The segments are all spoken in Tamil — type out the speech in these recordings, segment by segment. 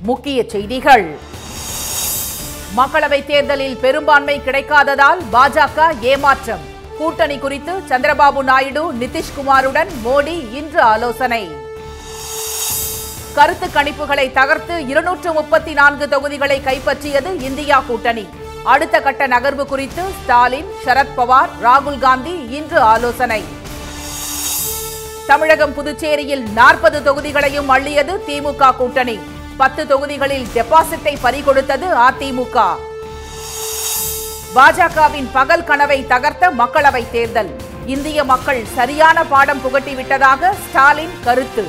முக்கிய செய்திகள் மக்களவைத் தேர்தலில் பெரும்பான்மை கிடைக்காததால் பாஜக ஏமாற்றம் கூட்டணி குறித்து சந்திரபாபு நாயுடு நிதிஷ்குமாருடன் மோடி இன்று ஆலோசனை கருத்து கணிப்புகளை தகர்த்து இருநூற்று முப்பத்தி நான்கு தொகுதிகளை கைப்பற்றியது இந்தியா கூட்டணி அடுத்த கட்ட நகர்வு குறித்து ஸ்டாலின் சரத்பவார் ராகுல் காந்தி இன்று ஆலோசனை தமிழகம் புதுச்சேரியில் நாற்பது தொகுதிகளையும் அள்ளியது திமுக கூட்டணி பத்து தொகுதிகளில் டெபாசிட்டை பறிகொடுத்தது அதிமுக பாஜகவின் பகல் கனவை தகர்த்த மக்களவைத் தேர்தல் இந்திய மக்கள் சரியான பாடம் புகட்டிவிட்டதாக ஸ்டாலின் கருத்து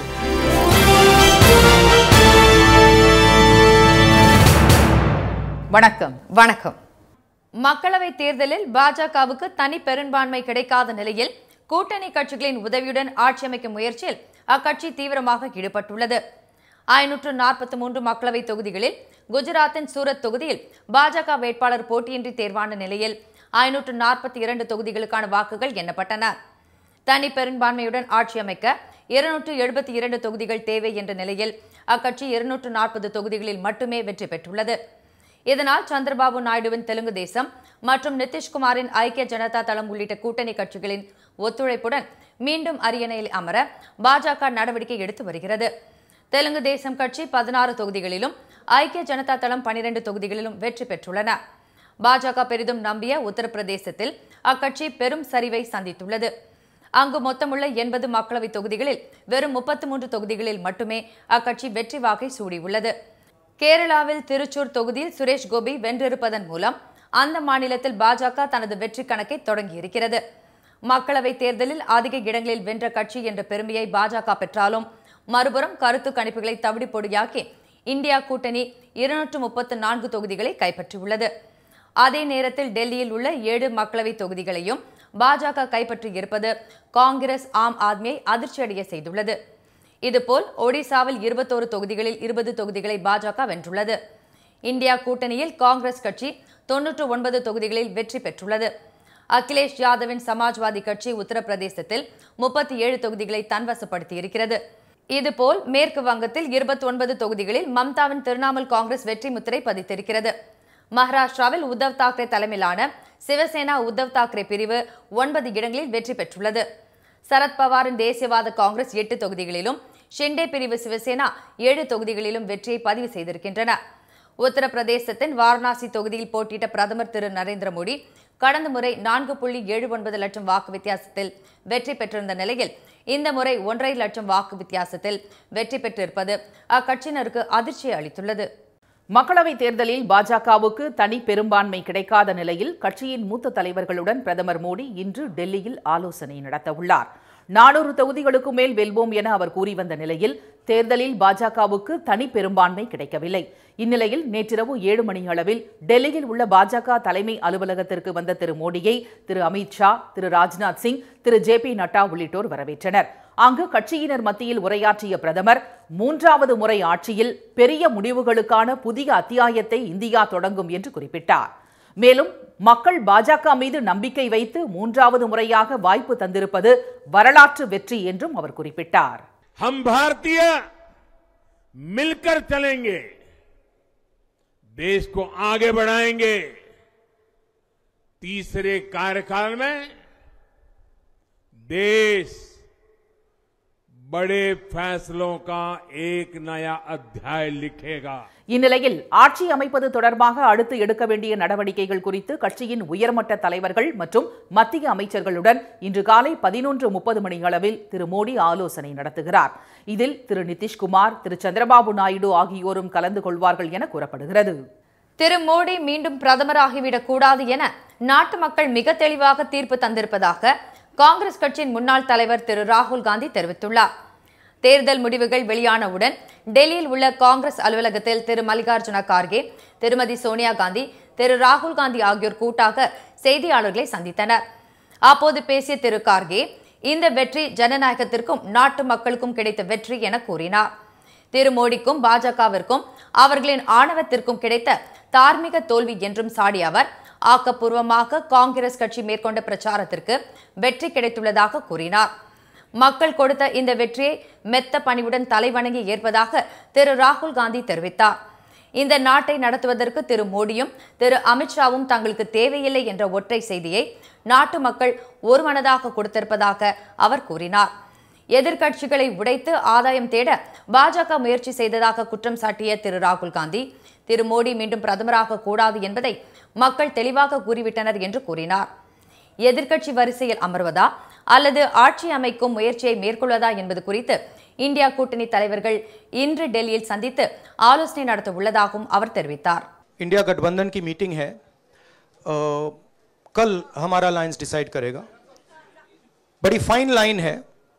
வணக்கம் வணக்கம் மக்களவை தேர்தலில் பாஜகவுக்கு தனி பெரும்பான்மை கிடைக்காத நிலையில் கூட்டணி கட்சிகளின் உதவியுடன் ஆட்சி அமைக்கும் முயற்சியில் அக்கட்சி தீவிரமாக ஈடுபட்டுள்ளது ஐநூற்று நாற்பத்தி மூன்று மக்களவை தொகுதிகளில் குஜராத்தின் சூரத் தொகுதியில் பாஜக வேட்பாளர் போட்டியின்றி தேர்வான நிலையில் ஐநூற்று நாற்பத்தி இரண்டு தொகுதிகளுக்கான வாக்குகள் எண்ணப்பட்டன தனி பெரும்பான்மையுடன் ஆட்சி அமைக்க இருநூற்று எழுபத்தி இரண்டு தொகுதிகள் தேவை என்ற நிலையில் அக்கட்சி இருநூற்று நாற்பது தொகுதிகளில் மட்டுமே வெற்றி பெற்றுள்ளது இதனால் சந்திரபாபு நாயுடுவின் தெலுங்கு தேசம் மற்றும் நிதிஷ்குமாரின் ஐக்கிய ஜனதா தளம் உள்ளிட்ட கூட்டணி கட்சிகளின் ஒத்துழைப்புடன் மீண்டும் அரியணையில் அமர பாஜக நடவடிக்கை எடுத்து வருகிறது தெலுங்கு தேசம் கட்சி பதினாறு தொகுதிகளிலும் ஐக்கிய ஜனதா தளம் பனிரெண்டு தொகுதிகளிலும் வெற்றி பெற்றுள்ளன பாஜக பெரிதும் நம்பிய உத்தரப்பிரதேசத்தில் அக்கட்சி பெரும் சரிவை சந்தித்துள்ளது அங்கு மொத்தமுள்ள எண்பது மக்களவை தொகுதிகளில் வெறும் முப்பத்தி மூன்று தொகுதிகளில் மட்டுமே அக்கட்சி வெற்றி வாகை சூடியுள்ளது கேரளாவில் திருச்சூர் தொகுதியில் சுரேஷ் கோபி வென்றிருப்பதன் மூலம் அந்த மாநிலத்தில் பாஜக தனது வெற்றி கணக்கை தொடங்கியிருக்கிறது மக்களவைத் தேர்தலில் அதிக இடங்களில் வென்ற கட்சி என்ற பெருமையை பாஜக பெற்றாலும் மறுபுறம் கருத்து கணிப்புகளை தவிடி பொடியாக்கி இந்தியா கூட்டணி இருநூற்று முப்பத்து நான்கு தொகுதிகளை கைப்பற்றியுள்ளது அதே நேரத்தில் டெல்லியில் உள்ள ஏழு மக்களவை தொகுதிகளையும் பாஜக கைப்பற்றியிருப்பது காங்கிரஸ் ஆம் ஆத்மியை அதிர்ச்சியடைய செய்துள்ளது இதுபோல் ஒடிசாவில் இருபத்தோரு தொகுதிகளில் இருபது தொகுதிகளை பாஜக வென்றுள்ளது இந்தியா கூட்டணியில் காங்கிரஸ் கட்சி தொன்னூற்று ஒன்பது தொகுதிகளில் வெற்றி பெற்றுள்ளது அகிலேஷ் யாதவின் சமாஜ்வாதி கட்சி உத்தரப்பிரதேசத்தில் முப்பத்தி ஏழு தொகுதிகளை தன்வசப்படுத்தியிருக்கிறது இதுபோல் மேற்கு வங்கத்தில் இருபத்தி ஒன்பது தொகுதிகளில் மம்தாவின் திரிணாமுல் காங்கிரஸ் வெற்றி முத்திரை பதித்திருக்கிறது மகாராஷ்டிராவில் உத்தவ் தாக்கரே தலைமையிலான சிவசேனா உத்தவ் தாக்கரே பிரிவு ஒன்பது இடங்களில் வெற்றி பெற்றுள்ளது சரத்பவாரின் தேசியவாத காங்கிரஸ் எட்டு தொகுதிகளிலும் ஷிண்டே பிரிவு சிவசேனா ஏழு தொகுதிகளிலும் வெற்றியை பதிவு செய்திருக்கின்றன உத்தரப்பிரதேசத்தின் வாரணாசி தொகுதியில் போட்டியிட்ட பிரதமர் திரு நரேந்திர மோடி கடந்த முறை நான்கு புள்ளி ஏழு ஒன்பது லட்சம் வாக்கு வித்தியாசத்தில் வெற்றி பெற்றிருந்த நிலையில் இந்த முறை ஒன்றரை லட்சம் வாக்கு வித்தியாசத்தில் வெற்றி பெற்றிருப்பது அக்கட்சியினருக்கு அதிர்ச்சியை அளித்துள்ளது மக்களவைத் தேர்தலில் பாஜகவுக்கு தனி பெரும்பான்மை கிடைக்காத நிலையில் கட்சியின் மூத்த தலைவர்களுடன் பிரதமர் மோடி இன்று டெல்லியில் ஆலோசனை நடத்தவுள்ளார் நானூறு தொகுதிகளுக்கு மேல் வெல்வோம் என அவர் கூறி வந்த நிலையில் தேர்தலில் பாஜகவுக்கு தனி பெரும்பான்மை கிடைக்கவில்லை இந்நிலையில் நேற்றிரவு ஏழு மணி அளவில் டெல்லியில் உள்ள பாஜக தலைமை அலுவலகத்திற்கு வந்த திரு மோடியை திரு அமித் ஷா திரு ராஜ்நாத் சிங் திரு ஜே பி நட்டா உள்ளிட்டோர் வரவேற்றனர் அங்கு கட்சியினர் மத்தியில் உரையாற்றிய பிரதமர் மூன்றாவது முறை ஆட்சியில் பெரிய முடிவுகளுக்கான புதிய அத்தியாயத்தை இந்தியா தொடங்கும் என்று குறிப்பிட்டார் மேலும் மக்கள் பாஜக மீது நம்பிக்கை வைத்து மூன்றாவது முறையாக வாய்ப்பு தந்திருப்பது வரலாற்று வெற்றி என்றும் அவர் குறிப்பிட்டார் हम भारतीय मिलकर चलेंगे देश को आगे बढ़ाएंगे तीसरे कार्यकाल में देश बड़े फैसलों का एक नया अध्याय लिखेगा இந்நிலையில் ஆட்சி அமைப்பது தொடர்பாக அடுத்து எடுக்க வேண்டிய நடவடிக்கைகள் குறித்து கட்சியின் உயர்மட்ட தலைவர்கள் மற்றும் மத்திய அமைச்சர்களுடன் இன்று காலை பதினொன்று முப்பது மணி அளவில் திரு மோடி ஆலோசனை நடத்துகிறார் இதில் திரு நிதிஷ்குமார் திரு சந்திரபாபு நாயுடு ஆகியோரும் கலந்து கொள்வார்கள் என கூறப்படுகிறது திரு மோடி மீண்டும் பிரதமராகிவிடக் கூடாது என நாட்டு மக்கள் மிக தெளிவாக தீர்ப்பு தந்திருப்பதாக காங்கிரஸ் கட்சியின் முன்னாள் தலைவர் திரு ராகுல் காந்தி தெரிவித்துள்ளார் தேர்தல் முடிவுகள் வெளியானவுடன் டெல்லியில் உள்ள காங்கிரஸ் அலுவலகத்தில் திரு மல்லிகார்ஜுன கார்கே திருமதி சோனியா காந்தி திரு ராகுல் காந்தி ஆகியோர் கூட்டாக செய்தியாளர்களை சந்தித்தனர் அப்போது பேசிய திரு கார்கே இந்த வெற்றி ஜனநாயகத்திற்கும் நாட்டு மக்களுக்கும் கிடைத்த வெற்றி என கூறினார் திரு மோடிக்கும் பாஜகவிற்கும் அவர்களின் ஆணவத்திற்கும் கிடைத்த தார்மீக தோல்வி என்றும் சாடிய அவர் ஆக்கப்பூர்வமாக காங்கிரஸ் கட்சி மேற்கொண்ட பிரச்சாரத்திற்கு வெற்றி கிடைத்துள்ளதாக கூறினார் மக்கள் கொடுத்த இந்த வெற்றியை மெத்த பணிவுடன் தலைவணங்கி ஏற்பதாக திரு ராகுல் காந்தி தெரிவித்தார் இந்த நாட்டை நடத்துவதற்கு திரு மோடியும் திரு அமித்ஷாவும் தங்களுக்கு தேவையில்லை என்ற ஒற்றை செய்தியை நாட்டு மக்கள் ஒருமனதாக கொடுத்திருப்பதாக அவர் கூறினார் எதிர்க்கட்சிகளை உடைத்து ஆதாயம் தேட பாஜக முயற்சி செய்ததாக குற்றம் சாட்டிய திரு ராகுல் காந்தி திரு மோடி மீண்டும் பிரதமராக கூடாது என்பதை மக்கள் தெளிவாக கூறிவிட்டனர் என்று கூறினார் எதிர்க்கட்சி வரிசையில் அமர்வதா அல்லது ஆட்சி அமைக்கும் முயற்சியை மேற்கொள்வதா என்பது குறித்து இந்தியா கூட்டணி தலைவர்கள் இன்று டெல்லியில் சந்தித்து ஆலோசனை நடத்த உள்ளதாகவும் அவர் தெரிவித்தார் इंडिया गठबंधन की मीटिंग है अ, कल हमारा लाइंस डिसाइड करेगा बड़ी फाइन लाइन है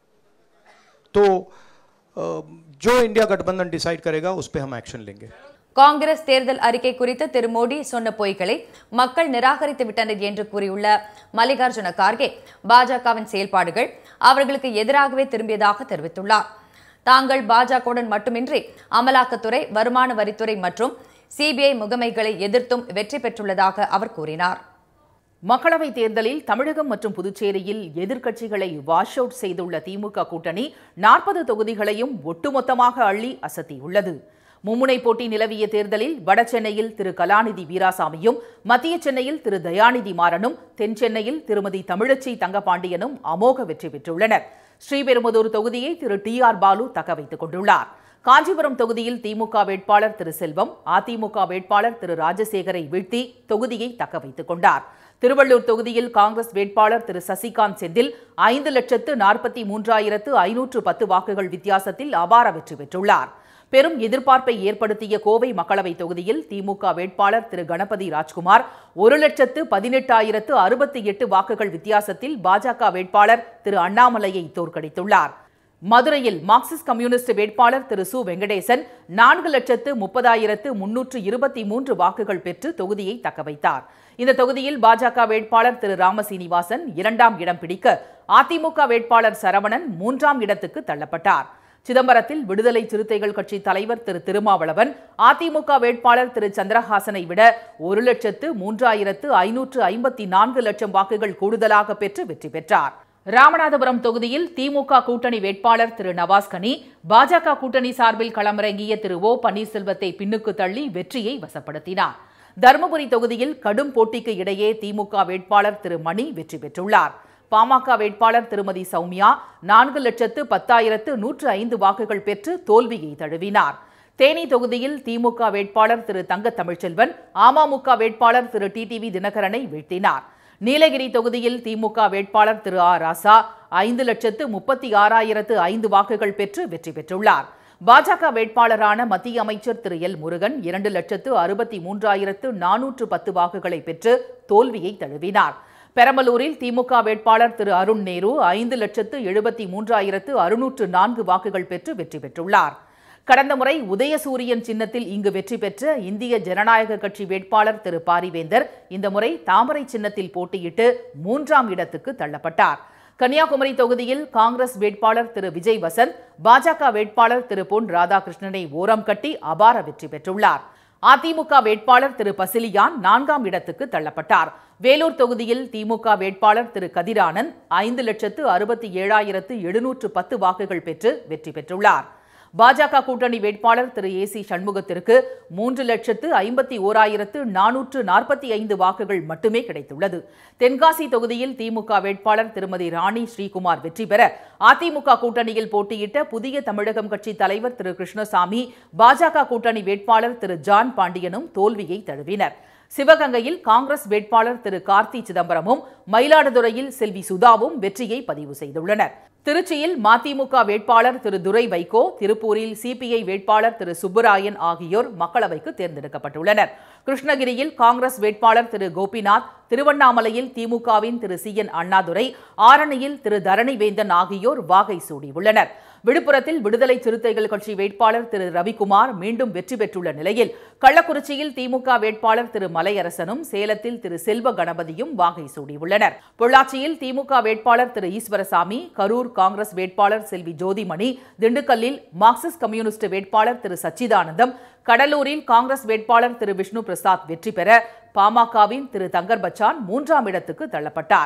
तो अ, जो इंडिया गठबंधन डिसाइड करेगा उस पर हम एक्शन लेंगे காங்கிரஸ் தேர்தல் அறிக்கை குறித்து திரு மோடி சொன்ன பொய்களை மக்கள் நிராகரித்து விட்டனர் என்று கூறியுள்ள மல்லிகார்ஜுன கார்கே பாஜகவின் செயல்பாடுகள் அவர்களுக்கு எதிராகவே திரும்பியதாக தெரிவித்துள்ளார் தாங்கள் பாஜகவுடன் மட்டுமின்றி அமலாக்கத்துறை வருமான வரித்துறை மற்றும் சிபிஐ முகமைகளை எதிர்த்தும் வெற்றி பெற்றுள்ளதாக அவர் கூறினார் மக்களவைத் தேர்தலில் தமிழகம் மற்றும் புதுச்சேரியில் எதிர்க்கட்சிகளை வாஷ் அவுட் செய்துள்ள திமுக கூட்டணி நாற்பது தொகுதிகளையும் ஒட்டுமொத்தமாக அள்ளி அசத்தியுள்ளது மும்முனை போட்டி நிலவிய தேர்தலில் வட சென்னையில் திரு கலாநிதி வீராசாமியும் மத்திய சென்னையில் திரு தயாநிதி மாறனும் தென் சென்னையில் திருமதி தமிழச்சி தங்கபாண்டியனும் அமோக வெற்றி பெற்றுள்ளனர் ஸ்ரீபெரும்புதூர் தொகுதியை திரு டி ஆர் பாலு தக்க வைத்துக் கொண்டுள்ளார் காஞ்சிபுரம் தொகுதியில் திமுக வேட்பாளர் திரு செல்வம் அதிமுக வேட்பாளர் திரு ராஜசேகரை வீழ்த்தி தொகுதியை தக்க வைத்துக் கொண்டார் திருவள்ளூர் தொகுதியில் காங்கிரஸ் வேட்பாளர் திரு சசிகாந்த் செந்தில் ஐந்து லட்சத்து நாற்பத்தி மூன்றாயிரத்து ஐநூற்று பத்து வாக்குகள் வித்தியாசத்தில் அபார வெற்றி பெற்றுள்ளார் பெரும் எதிர்பார்ப்பை ஏற்படுத்திய கோவை மக்களவைத் தொகுதியில் திமுக வேட்பாளர் திரு கணபதி ராஜ்குமார் ஒரு லட்சத்து பதினெட்டாயிரத்து அறுபத்தி எட்டு வாக்குகள் வித்தியாசத்தில் பாஜக வேட்பாளர் திரு அண்ணாமலையை தோற்கடித்துள்ளார் மதுரையில் மார்க்சிஸ்ட் கம்யூனிஸ்ட் வேட்பாளர் திரு சு வெங்கடேசன் நான்கு லட்சத்து முப்பதாயிரத்து முன்னூற்று இருபத்தி மூன்று வாக்குகள் பெற்று தொகுதியை தக்கவைத்தார் இந்த தொகுதியில் பாஜக வேட்பாளர் திரு ராமசீனிவாசன் இரண்டாம் இடம் பிடிக்க அதிமுக வேட்பாளர் சரவணன் மூன்றாம் இடத்துக்கு தள்ளப்பட்டார் சிதம்பரத்தில் விடுதலை சிறுத்தைகள் கட்சி தலைவர் திரு திருமாவளவன் அதிமுக வேட்பாளர் திரு சந்திரஹாசனை விட ஒரு லட்சத்து மூன்றாயிரத்து ஐநூற்று ஐம்பத்தி நான்கு லட்சம் வாக்குகள் கூடுதலாக பெற்று வெற்றி பெற்றார் ராமநாதபுரம் தொகுதியில் திமுக கூட்டணி வேட்பாளர் திரு நவாஸ்கனி பாஜக கூட்டணி சார்பில் களமிறங்கிய திரு ஓ பன்னீர்செல்வத்தை பின்னுக்கு தள்ளி வெற்றியை வசப்படுத்தினார் தருமபுரி தொகுதியில் கடும் போட்டிக்கு இடையே திமுக வேட்பாளர் திரு மணி வெற்றி பெற்றுள்ளார் பாமக வேட்பாளர் திருமதி சௌமியா நான்கு லட்சத்து பத்தாயிரத்து நூற்று ஐந்து வாக்குகள் பெற்று தோல்வியை தழுவினார் தேனி தொகுதியில் திமுக வேட்பாளர் திரு தங்க தமிழ்ச்செல்வன் அமமுக வேட்பாளர் திரு டிடிவி தினகரனை வீழ்த்தினார் நீலகிரி தொகுதியில் திமுக வேட்பாளர் திரு ஆ ராசா ஐந்து லட்சத்து முப்பத்தி ஆறாயிரத்து ஐந்து வாக்குகள் பெற்று வெற்றி பெற்றுள்ளார் பாஜக வேட்பாளரான மத்திய அமைச்சர் திரு எல் முருகன் இரண்டு லட்சத்து அறுபத்தி மூன்றாயிரத்து நானூற்று பத்து வாக்குகளை பெற்று தோல்வியை தழுவினார் பெரம்பலூரில் திமுக வேட்பாளர் திரு அருண் நேரு ஐந்து லட்சத்து எழுபத்தி மூன்றாயிரத்து அறுநூற்று நான்கு வாக்குகள் பெற்று வெற்றி பெற்றுள்ளார் கடந்த முறை உதயசூரியன் சின்னத்தில் இங்கு வெற்றி பெற்ற இந்திய ஜனநாயக கட்சி வேட்பாளர் திரு பாரிவேந்தர் இந்த முறை தாமரை சின்னத்தில் போட்டியிட்டு மூன்றாம் இடத்துக்கு தள்ளப்பட்டார் கன்னியாகுமரி தொகுதியில் காங்கிரஸ் வேட்பாளர் திரு விஜய் வசந்த் பாஜக வேட்பாளர் திரு பொன் ராதாகிருஷ்ணனை ஓரம் கட்டி அபார வெற்றி பெற்றுள்ளார் அதிமுக வேட்பாளர் திரு பசிலியான் நான்காம் இடத்துக்கு தள்ளப்பட்டார் வேலூர் தொகுதியில் திமுக வேட்பாளர் திரு கதிரானந்த் ஐந்து லட்சத்து அறுபத்தி ஏழாயிரத்து எழுநூற்று பத்து வாக்குகள் பெற்று வெற்றி பெற்றுள்ளார் பாஜக கூட்டணி வேட்பாளர் திரு ஏ சி சண்முகத்திற்கு மூன்று லட்சத்து ஐம்பத்தி ஓராயிரத்து நானூற்று நாற்பத்தி ஐந்து வாக்குகள் மட்டுமே கிடைத்துள்ளது தென்காசி தொகுதியில் திமுக வேட்பாளர் திருமதி ராணி ஸ்ரீகுமார் வெற்றி பெற அதிமுக கூட்டணியில் போட்டியிட்ட புதிய தமிழகம் கட்சி தலைவர் திரு கிருஷ்ணசாமி பாஜக கூட்டணி வேட்பாளர் திரு ஜான் பாண்டியனும் தோல்வியை தழுவினர் சிவகங்கையில் காங்கிரஸ் வேட்பாளர் திரு கார்த்தி சிதம்பரமும் மயிலாடுதுறையில் செல்வி சுதாவும் வெற்றியை பதிவு செய்துள்ளனர் திருச்சியில் மதிமுக வேட்பாளர் திரு துரை வைகோ திருப்பூரில் சிபிஐ வேட்பாளர் திரு சுப்புராயன் ஆகியோர் மக்களவைக்கு தேர்ந்தெடுக்கப்பட்டுள்ளனர் கிருஷ்ணகிரியில் காங்கிரஸ் வேட்பாளர் திரு கோபிநாத் திருவண்ணாமலையில் திமுகவின் திரு சி என் அண்ணாதுரை ஆரணியில் திரு தரணிவேந்தன் ஆகியோர் வாகை சூடியுள்ளனர் விழுப்புரத்தில் விடுதலை சிறுத்தைகள் கட்சி வேட்பாளர் திரு ரவிக்குமார் மீண்டும் வெற்றி பெற்றுள்ள நிலையில் கள்ளக்குறிச்சியில் திமுக வேட்பாளர் திரு மலையரசனும் சேலத்தில் திரு செல்வ கணபதியும் வாகை சூடியுள்ளனர் பொள்ளாச்சியில் திமுக வேட்பாளர் திரு ஈஸ்வரசாமி கரூர் காங்கிரஸ் வேட்பாளர் செல்வி ஜோதிமணி திண்டுக்கல்லில் மார்க்சிஸ்ட் கம்யூனிஸ்ட் வேட்பாளர் திரு சச்சிதானந்தம் கடலூரில் காங்கிரஸ் வேட்பாளர் திரு விஷ்ணு பிரசாத் வெற்றி பெற பாமகவின் திரு தங்கர் பச்சான் மூன்றாம் இடத்துக்கு தள்ளப்பட்டார்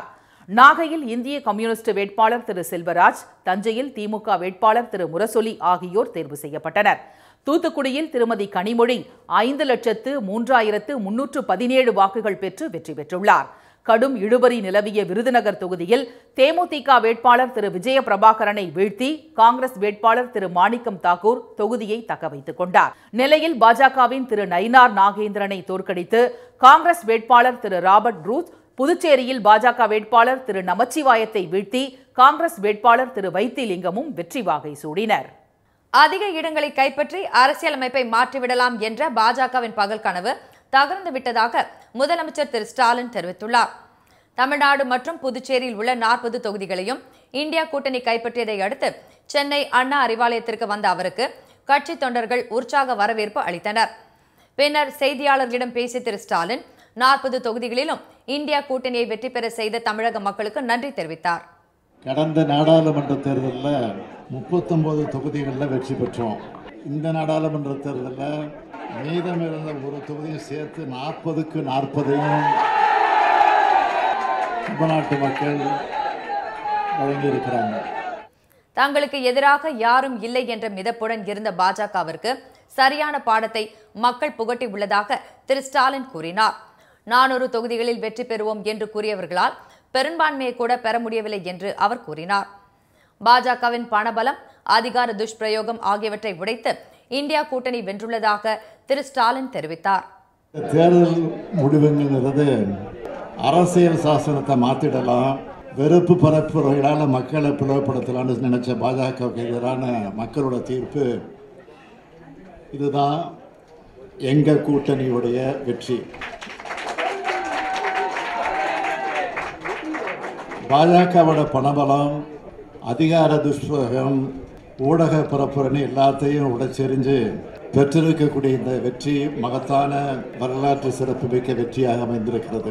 நாகையில் இந்திய கம்யூனிஸ்ட் வேட்பாளர் திரு செல்வராஜ் தஞ்சையில் திமுக வேட்பாளர் திரு முரசொலி ஆகியோர் தேர்வு செய்யப்பட்டனர் தூத்துக்குடியில் திருமதி கனிமொழி ஐந்து லட்சத்து மூன்றாயிரத்து முன்னூற்று பதினேழு வாக்குகள் பெற்று வெற்றி பெற்றுள்ளார் கடும் இழுபறி நிலவிய விருதுநகர் தொகுதியில் தேமுதிக வேட்பாளர் திரு விஜய பிரபாகரனை வீழ்த்தி காங்கிரஸ் வேட்பாளர் திரு மாணிக்கம் தாக்கூர் தொகுதியை தக்க வைத்துக் கொண்டார் நெல்லையில் பாஜகவின் திரு நயினார் நாகேந்திரனை தோற்கடித்து காங்கிரஸ் வேட்பாளர் திரு ராபர்ட் ரூத் புதுச்சேரியில் பாஜக வேட்பாளர் திரு நமச்சிவாயத்தை வீழ்த்தி காங்கிரஸ் வேட்பாளர் திரு வைத்திலிங்கமும் வெற்றி வாகை சூடினர் அதிக இடங்களை கைப்பற்றி அரசியலமைப்பை மாற்றிவிடலாம் என்ற பாஜகவின் பகல் கனவு தகர்ந்து விட்டதாக முதலமைச்சர் திரு ஸ்டாலின் தெரிவித்துள்ளார் தமிழ்நாடு மற்றும் புதுச்சேரியில் உள்ள நாற்பது தொகுதிகளையும் இந்தியா கூட்டணி கைப்பற்றியதை அடுத்து சென்னை அண்ணா அறிவாலயத்திற்கு வந்த அவருக்கு கட்சி தொண்டர்கள் உற்சாக வரவேற்பு அளித்தனர் பின்னர் செய்தியாளர்களிடம் பேசிய திரு ஸ்டாலின் நாற்பது தொகுதிகளிலும் இந்தியா கூட்டணியை வெற்றி பெற செய்த தமிழக மக்களுக்கு நன்றி தெரிவித்தார் கடந்த நாடாளுமன்ற தேர்தலில் முப்பத்தொம்போது தொகுதிகளில் வெற்றி பெற்றோம் இந்த நாடாளுமன்ற தேர்தலில் மீதம் இருந்த ஒரு தொகுதியும் சேர்த்து நாற்பதுக்கு நாற்பதையும் தமிழ்நாட்டு மக்கள் வழங்கியிருக்கிறாங்க தங்களுக்கு எதிராக யாரும் இல்லை என்ற மிதப்புடன் இருந்த பாஜகவிற்கு சரியான பாடத்தை மக்கள் புகட்டி உள்ளதாக திரு ஸ்டாலின் கூறினார் நானூறு தொகுதிகளில் வெற்றி பெறுவோம் என்று கூறியவர்களால் பெரும்பான்மையை கூட பெற முடியவில்லை என்று அவர் கூறினார் பாஜகவின் பணபலம் அதிகார துஷ்பிரயோகம் ஆகியவற்றை உடைத்து இந்தியா கூட்டணி வென்றுள்ளதாக திரு ஸ்டாலின் தெரிவித்தார் இந்த தேர்தல் முடிவுங்கிறது அரசியல் சாசனத்தை மாற்றிடலாம் வெறுப்பு பரப்புரைகளால் மக்களை பிளவுபடுத்தலாம்னு நினைச்ச பாஜகவுக்கு எதிரான மக்களோட தீர்ப்பு இதுதான் எங்க கூட்டணியுடைய வெற்றி பாஜகவோட பணபலம் அதிகார துஷ்பிரயோகம் ஊடக பரப்புரைன்னு எல்லாத்தையும் உடைச்செறிஞ்சு பெற்றிருக்கக்கூடிய இந்த வெற்றி மகத்தான வரலாற்று சிறப்புமிக்க வெற்றியாக அமைந்திருக்கிறது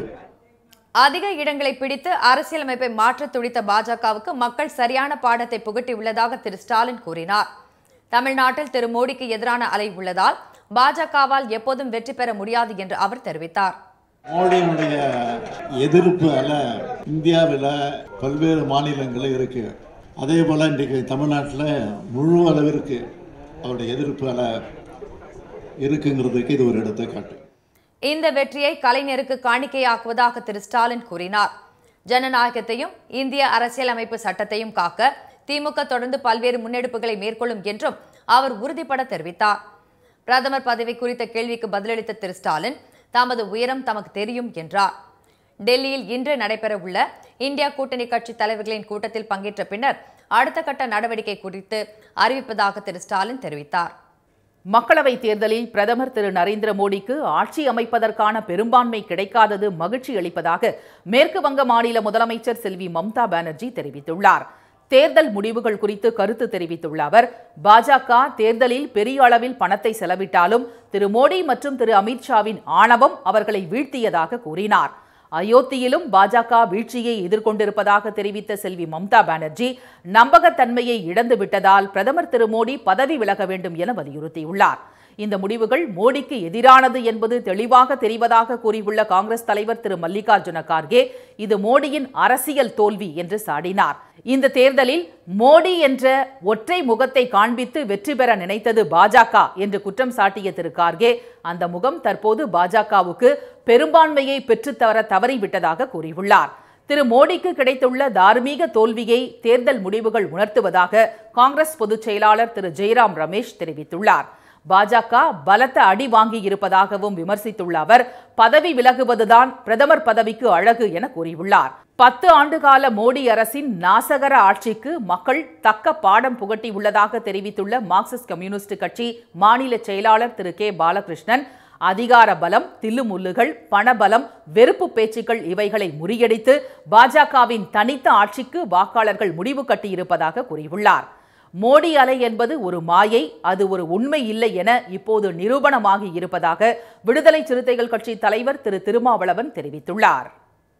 அதிக இடங்களை பிடித்து அரசியலமைப்பை மாற்ற துடித்த பாஜகவுக்கு மக்கள் சரியான பாடத்தை புகட்டியுள்ளதாக திரு ஸ்டாலின் கூறினார் தமிழ்நாட்டில் திரு மோடிக்கு எதிரான அலை உள்ளதால் பாஜகவால் எப்போதும் வெற்றி பெற முடியாது என்று அவர் தெரிவித்தார் மோடியினுடைய எதிர்ப்பு அல இந்தியாவில் பல்வேறு மாநிலங்களில் இருக்கு அதே போல் இன்றைக்கு தமிழ்நாட்டில் முழு அளவிற்கு அவருடைய எதிர்ப்பு அல இருக்குங்கிறதுக்கு இது ஒரு எடுத்துக்காட்டு இந்த வெற்றியை கலைஞருக்கு காணிக்கையாக்குவதாக திரு ஸ்டாலின் கூறினார் ஜனநாயகத்தையும் இந்திய அரசியலமைப்பு சட்டத்தையும் காக்க திமுக தொடர்ந்து பல்வேறு முன்னெடுப்புகளை மேற்கொள்ளும் என்றும் அவர் உறுதிபட தெரிவித்தார் பிரதமர் பதவி குறித்த கேள்விக்கு பதிலளித்த திரு ஸ்டாலின் தமது உயரம் தமக்கு தெரியும் என்றார் டெல்லியில் இன்று நடைபெறவுள்ள இந்தியா கூட்டணி கட்சி தலைவர்களின் கூட்டத்தில் பங்கேற்ற பின்னர் அடுத்த கட்ட நடவடிக்கை குறித்து அறிவிப்பதாக திரு ஸ்டாலின் தெரிவித்தார் மக்களவைத் தேர்தலில் பிரதமர் திரு நரேந்திர மோடிக்கு ஆட்சி அமைப்பதற்கான பெரும்பான்மை கிடைக்காதது மகிழ்ச்சி அளிப்பதாக மேற்கு வங்க மாநில முதலமைச்சர் செல்வி மம்தா பானர்ஜி தெரிவித்துள்ளார் தேர்தல் முடிவுகள் குறித்து கருத்து தெரிவித்துள்ள அவர் பாஜக தேர்தலில் பெரிய அளவில் பணத்தை செலவிட்டாலும் திரு மோடி மற்றும் திரு அமித்ஷாவின் ஆணவம் அவர்களை வீழ்த்தியதாக கூறினார் அயோத்தியிலும் பாஜக வீழ்ச்சியை எதிர்கொண்டிருப்பதாக தெரிவித்த செல்வி மம்தா பானர்ஜி நம்பகத்தன்மையை இழந்து விட்டதால் பிரதமர் திரு மோடி பதவி விலக வேண்டும் என வலியுறுத்தியுள்ளார் இந்த முடிவுகள் மோடிக்கு எதிரானது என்பது தெளிவாக தெரிவதாக கூறியுள்ள காங்கிரஸ் தலைவர் திரு மல்லிகார்ஜுன கார்கே இது மோடியின் அரசியல் தோல்வி என்று சாடினார் இந்த தேர்தலில் மோடி என்ற ஒற்றை முகத்தை காண்பித்து வெற்றி பெற நினைத்தது பாஜக என்று குற்றம் சாட்டிய திரு கார்கே அந்த முகம் தற்போது பாஜகவுக்கு பெரும்பான்மையை பெற்றுத்தர தவறிவிட்டதாக கூறியுள்ளார் திரு மோடிக்கு கிடைத்துள்ள தார்மீக தோல்வியை தேர்தல் முடிவுகள் உணர்த்துவதாக காங்கிரஸ் பொதுச் செயலாளர் திரு ஜெயராம் ரமேஷ் தெரிவித்துள்ளார் பாஜக பலத்த அடி வாங்கி இருப்பதாகவும் விமர்சித்துள்ள அவர் பதவி விலகுவதுதான் பிரதமர் பதவிக்கு அழகு என கூறியுள்ளார் பத்து ஆண்டுகால மோடி அரசின் நாசகர ஆட்சிக்கு மக்கள் தக்க பாடம் புகட்டியுள்ளதாக தெரிவித்துள்ள மார்க்சிஸ்ட் கம்யூனிஸ்ட் கட்சி மாநில செயலாளர் திரு கே பாலகிருஷ்ணன் அதிகார பலம் தில்லுமுல்லுகள் பணபலம் வெறுப்பு பேச்சுக்கள் இவைகளை முறியடித்து பாஜகவின் தனித்த ஆட்சிக்கு வாக்காளர்கள் முடிவு கட்டியிருப்பதாக கூறியுள்ளார் மோடி அலை என்பது ஒரு மாயை அது ஒரு உண்மை இல்லை என இப்போது நிரூபணமாகி இருப்பதாக விடுதலை சிறுத்தைகள் கட்சி தலைவர் திரு திருமாவளவன் தெரிவித்துள்ளார்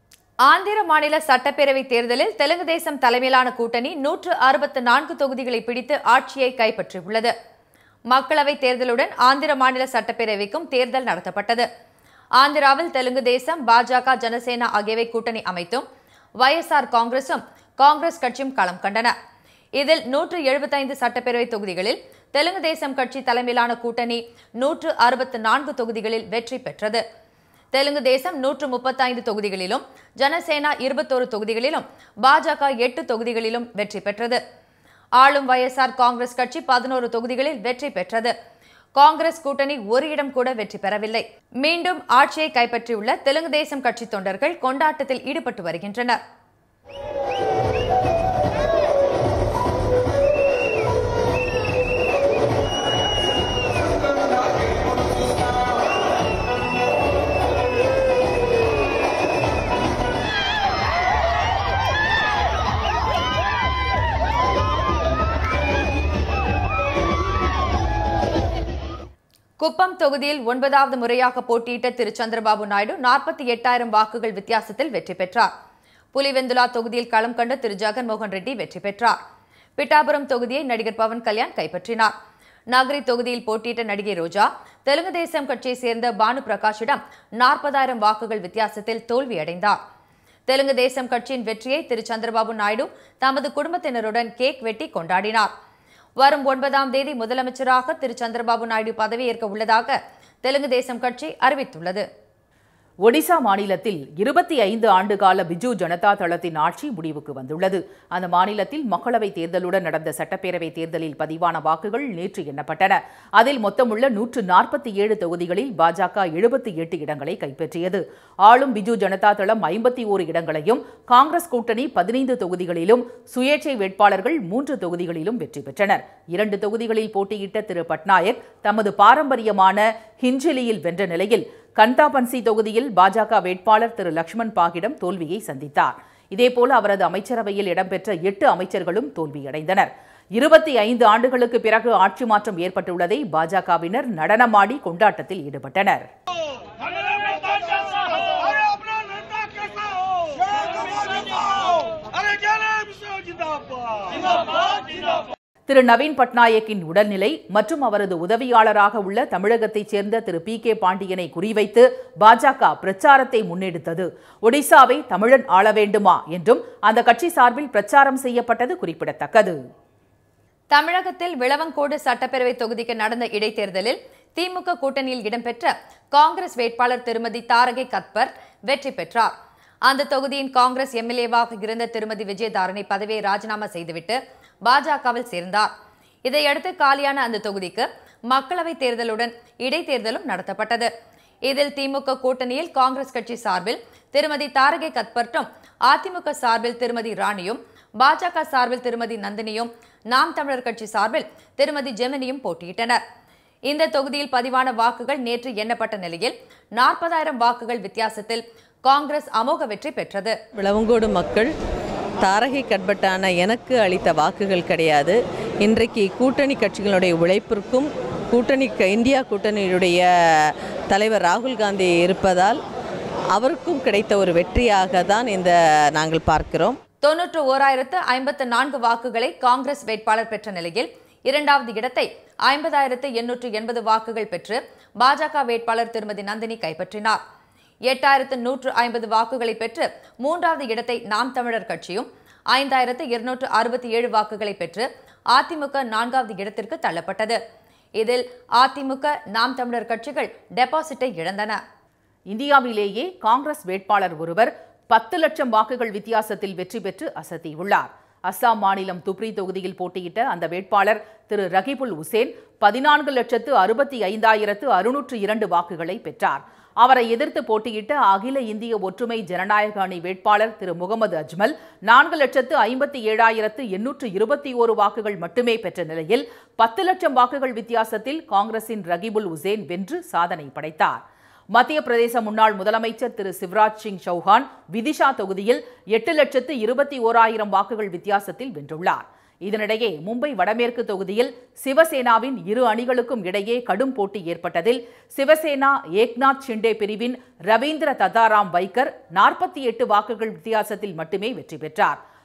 ஆந்திர மாநில சட்டப்பேரவை தேர்தலில் தெலுங்கு தேசம் தலைமையிலான கூட்டணி நூற்று அறுபத்து நான்கு தொகுதிகளை பிடித்து ஆட்சியை கைப்பற்றியுள்ளது மக்களவை தேர்தலுடன் ஆந்திர மாநில சட்டப்பேரவைக்கும் தேர்தல் நடத்தப்பட்டது ஆந்திராவில் தெலுங்கு தேசம் பாஜக ஜனசேனா ஆகியவை கூட்டணி அமைத்தும் வைஎஸ்ஆர் காங்கிரசும் காங்கிரஸ் கட்சியும் களம் கண்டன இதில் நூற்று எழுபத்தைந்து சட்டப்பேரவை தொகுதிகளில் தெலுங்கு தேசம் கட்சி தலைமையிலான கூட்டணி நூற்று அறுபத்து நான்கு தொகுதிகளில் வெற்றி பெற்றது தெலுங்கு தேசம் நூற்று முப்பத்தைந்து தொகுதிகளிலும் ஜனசேனா இருபத்தோரு தொகுதிகளிலும் பாஜக எட்டு தொகுதிகளிலும் வெற்றி பெற்றது ஆளும் வைஎஸ்ஆர் காங்கிரஸ் கட்சி பதினோரு தொகுதிகளில் வெற்றி பெற்றது காங்கிரஸ் கூட்டணி ஒரு இடம் கூட வெற்றி பெறவில்லை மீண்டும் ஆட்சியை கைப்பற்றியுள்ள தெலுங்கு தேசம் கட்சி தொண்டர்கள் கொண்டாட்டத்தில் ஈடுபட்டு வருகின்றனர் குப்பம் தொகுதியில் ஒன்பதாவது முறையாக போட்டியிட்ட திரு சந்திரபாபு நாயுடு நாற்பத்தி எட்டாயிரம் வாக்குகள் வித்தியாசத்தில் வெற்றி பெற்றார் புலிவெந்துலா தொகுதியில் களம் கண்ட திரு ஜெகன்மோகன் ரெட்டி வெற்றி பெற்றார் பிட்டாபுரம் தொகுதியை நடிகர் பவன் கல்யாண் கைப்பற்றினார் நகரி தொகுதியில் போட்டியிட்ட நடிகை ரோஜா தெலுங்கு தேசம் கட்சியை சேர்ந்த பானு பிரகாஷிடம் நாற்பதாயிரம் வாக்குகள் வித்தியாசத்தில் தோல்வியடைந்தார் தெலுங்கு தேசம் கட்சியின் வெற்றியை திரு சந்திரபாபு நாயுடு தமது குடும்பத்தினருடன் கேக் வெட்டி கொண்டாடினார் வரும் ஒன்பதாம் தேதி முதலமைச்சராக திரு சந்திரபாபு நாயுடு பதவியேற்க உள்ளதாக தெலுங்கு தேசம் கட்சி அறிவித்துள்ளது ஒடிசா மாநிலத்தில் இருபத்தி ஐந்து ஆண்டுகால பிஜு ஜனதா தளத்தின் ஆட்சி முடிவுக்கு வந்துள்ளது அந்த மாநிலத்தில் மக்களவைத் தேர்தலுடன் நடந்த சட்டப்பேரவை தேர்தலில் பதிவான வாக்குகள் நேற்று எண்ணப்பட்டன அதில் மொத்தமுள்ள நூற்று நாற்பத்தி ஏழு தொகுதிகளில் பாஜக எழுபத்தி எட்டு இடங்களை கைப்பற்றியது ஆளும் பிஜு ஜனதா தளம் ஐம்பத்தி ஓரு இடங்களையும் காங்கிரஸ் கூட்டணி பதினைந்து தொகுதிகளிலும் சுயேட்சை வேட்பாளர்கள் மூன்று தொகுதிகளிலும் வெற்றி பெற்றனர் இரண்டு தொகுதிகளில் போட்டியிட்ட திரு பட்நாயக் தமது பாரம்பரியமான ஹிஞ்சலியில் வென்ற நிலையில் கந்தாபன்சி தொகுதியில் பாஜக வேட்பாளர் திரு லக்ஷ்மண் பாகிடம் தோல்வியை சந்தித்தார் இதேபோல அவரது அமைச்சரவையில் இடம்பெற்ற எட்டு அமைச்சர்களும் தோல்வியடைந்தனர் இருபத்தி ஐந்து ஆண்டுகளுக்கு பிறகு ஆட்சி மாற்றம் ஏற்பட்டுள்ளதை பாஜகவினர் நடனமாடி கொண்டாட்டத்தில் ஈடுபட்டனர் अरे अपना नेता कैसा हो अरे जनाब जिंदाबाद जिंदाबाद जिंदाबाद திரு நவீன் பட்நாயக்கின் உடல்நிலை மற்றும் அவரது உதவியாளராக உள்ள தமிழகத்தைச் சேர்ந்த திரு பி கே பாண்டியனை குறிவைத்து பாஜக பிரச்சாரத்தை முன்னெடுத்தது ஒடிசாவை தமிழன் ஆள வேண்டுமா என்றும் அந்த கட்சி சார்பில் பிரச்சாரம் செய்யப்பட்டது குறிப்பிடத்தக்கது தமிழகத்தில் விளவங்கோடு சட்டப்பேரவை தொகுதிக்கு நடந்த இடைத்தேர்தலில் திமுக கூட்டணியில் இடம்பெற்ற காங்கிரஸ் வேட்பாளர் திருமதி தாரகை கத்பர் வெற்றி பெற்றார் அந்த தொகுதியின் காங்கிரஸ் எம்எல்ஏவாக இருந்த திருமதி விஜயதாரணி பதவியை ராஜினாமா செய்துவிட்டு பாஜகவில் சேர்ந்தார் இதையடுத்து காலியான அந்த தொகுதிக்கு மக்களவைத் தேர்தலுடன் இடைத்தேர்தலும் நடத்தப்பட்டது இதில் திமுக கூட்டணியில் காங்கிரஸ் கட்சி சார்பில் திருமதி தாரகை கத்பர்ட்டும் அதிமுக சார்பில் திருமதி ராணியும் பாஜக சார்பில் திருமதி நந்தினியும் நாம் தமிழர் கட்சி சார்பில் திருமதி ஜெமினியும் போட்டியிட்டனர் இந்த தொகுதியில் பதிவான வாக்குகள் நேற்று எண்ணப்பட்ட நிலையில் நாற்பதாயிரம் வாக்குகள் வித்தியாசத்தில் காங்கிரஸ் அமோக வெற்றி பெற்றது விளவங்கோடு மக்கள் தாரகை கட்பட்டான எனக்கு அளித்த வாக்குகள் கிடையாது இன்றைக்கு கூட்டணி கட்சிகளுடைய உழைப்பிற்கும் கூட்டணி இந்தியா கூட்டணியுடைய தலைவர் ராகுல் காந்தி இருப்பதால் அவருக்கும் கிடைத்த ஒரு வெற்றியாக தான் இந்த நாங்கள் பார்க்கிறோம் தொன்னூற்று ஓராயிரத்து ஐம்பத்து நான்கு வாக்குகளை காங்கிரஸ் வேட்பாளர் பெற்ற நிலையில் இரண்டாவது இடத்தை ஐம்பதாயிரத்து எண்ணூற்று எண்பது வாக்குகள் பெற்று பாஜக வேட்பாளர் திருமதி நந்தினி கைப்பற்றினார் எட்டாயிரத்து நூற்று ஐம்பது வாக்குகளை பெற்று மூன்றாவது இடத்தை நாம் தமிழர் கட்சியும் ஐந்தாயிரத்து இருநூற்று அறுபத்தி ஏழு வாக்குகளை பெற்று அதிமுக நான்காவது இடத்திற்கு தள்ளப்பட்டது இதில் அதிமுக நாம் தமிழர் கட்சிகள் டெபாசிட்டை இழந்தன இந்தியாவிலேயே காங்கிரஸ் வேட்பாளர் ஒருவர் பத்து லட்சம் வாக்குகள் வித்தியாசத்தில் வெற்றி பெற்று அசத்தியுள்ளார் அஸ்ஸாம் மாநிலம் துப்ரி தொகுதியில் போட்டியிட்ட அந்த வேட்பாளர் திரு ரகிபுல் உசேன் பதினான்கு லட்சத்து அறுபத்தி ஐந்தாயிரத்து அறுநூற்று இரண்டு வாக்குகளை பெற்றார் அவரை எதிர்த்து போட்டியிட்ட அகில இந்திய ஒற்றுமை ஜனநாயக அணி வேட்பாளர் திரு முகமது அஜ்மல் நான்கு லட்சத்து ஐம்பத்தி ஏழாயிரத்து எண்ணூற்று இருபத்தி ஓரு வாக்குகள் மட்டுமே பெற்ற நிலையில் பத்து லட்சம் வாக்குகள் வித்தியாசத்தில் காங்கிரசின் ரகிபுல் உசேன் வென்று சாதனை படைத்தார் மத்திய பிரதேச முன்னாள் முதலமைச்சர் திரு சிவராஜ் சிங் சௌஹான் விதிஷா தொகுதியில் எட்டு லட்சத்து இருபத்தி ஓராயிரம் வாக்குகள் வித்தியாசத்தில் வென்றுள்ளார் இதனிடையே மும்பை வடமேற்கு தொகுதியில் சிவசேனாவின் இரு அணிகளுக்கும் இடையே கடும் போட்டி ஏற்பட்டதில் சிவசேனா ஏக்நாத் ஷிண்டே பிரிவின் ரவீந்திர ததாராம் வைக்கர் நாற்பத்தி எட்டு வாக்குகள் வித்தியாசத்தில் மட்டுமே வெற்றி பெற்றார்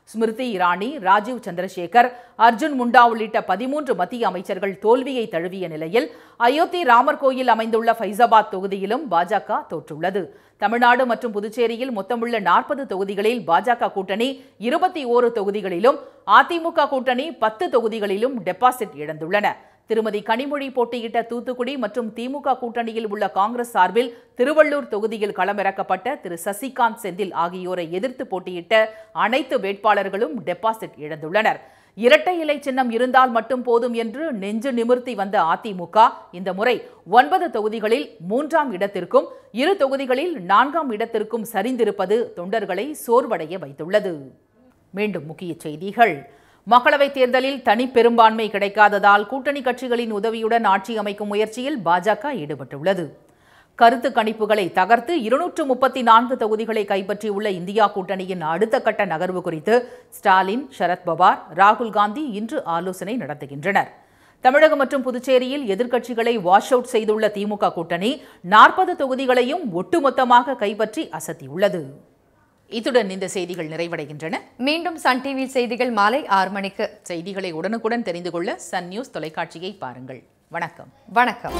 ஸ்மிருதி இரானி ராஜீவ் சந்திரசேகர் அர்ஜுன் முண்டா உள்ளிட்ட பதிமூன்று மத்திய அமைச்சர்கள் தோல்வியை தழுவிய நிலையில் அயோத்தி ராமர் கோயில் அமைந்துள்ள ஃபைசாபாத் தொகுதியிலும் பாஜக தோற்றுள்ளது தமிழ்நாடு மற்றும் புதுச்சேரியில் மொத்தமுள்ள நாற்பது தொகுதிகளில் பாஜக கூட்டணி இருபத்தி ஓரு தொகுதிகளிலும் அதிமுக கூட்டணி பத்து தொகுதிகளிலும் டெபாசிட் இழந்துள்ளன திருமதி கனிமொழி போட்டியிட்ட தூத்துக்குடி மற்றும் திமுக கூட்டணியில் உள்ள காங்கிரஸ் சார்பில் திருவள்ளூர் தொகுதியில் களமிறக்கப்பட்ட திரு சசிகாந்த் செந்தில் ஆகியோரை எதிர்த்து போட்டியிட்ட அனைத்து வேட்பாளர்களும் டெபாசிட் இழந்துள்ளனர் இரட்டை இலை சின்னம் இருந்தால் மட்டும் போதும் என்று நெஞ்சு நிமிர்த்தி வந்த அதிமுக இந்த முறை ஒன்பது தொகுதிகளில் மூன்றாம் இடத்திற்கும் இரு தொகுதிகளில் நான்காம் இடத்திற்கும் சரிந்திருப்பது தொண்டர்களை சோர்வடைய வைத்துள்ளது மீண்டும் முக்கிய செய்திகள் மக்களவைத் தேர்தலில் தனி பெரும்பான்மை கிடைக்காததால் கூட்டணி கட்சிகளின் உதவியுடன் ஆட்சி அமைக்கும் முயற்சியில் பாஜக ஈடுபட்டுள்ளது கருத்து கணிப்புகளை தகர்த்து இருநூற்று முப்பத்தி நான்கு தொகுதிகளை கைப்பற்றியுள்ள இந்தியா கூட்டணியின் அடுத்த கட்ட நகர்வு குறித்து ஸ்டாலின் சரத்பவார் ராகுல் காந்தி இன்று ஆலோசனை நடத்துகின்றனர் தமிழகம் மற்றும் புதுச்சேரியில் எதிர்க்கட்சிகளை வாஷ் அவுட் செய்துள்ள திமுக கூட்டணி நாற்பது தொகுதிகளையும் ஒட்டுமொத்தமாக கைப்பற்றி அசத்தியுள்ளது இத்துடன் இந்த செய்திகள் நிறைவடைகின்றன மீண்டும் சன் டிவியில் செய்திகள் மாலை ஆறு மணிக்கு செய்திகளை உடனுக்குடன் தெரிந்து கொள்ள சன் நியூஸ் தொலைக்காட்சியை பாருங்கள் வணக்கம் வணக்கம்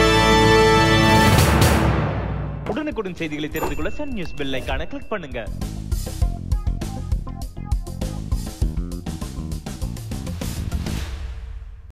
உடனுக்குடன் செய்திகளை தெரிந்து கொள்ள சன் நியூஸ் பெல் ஐகானை கிளிக் பண்ணுங்க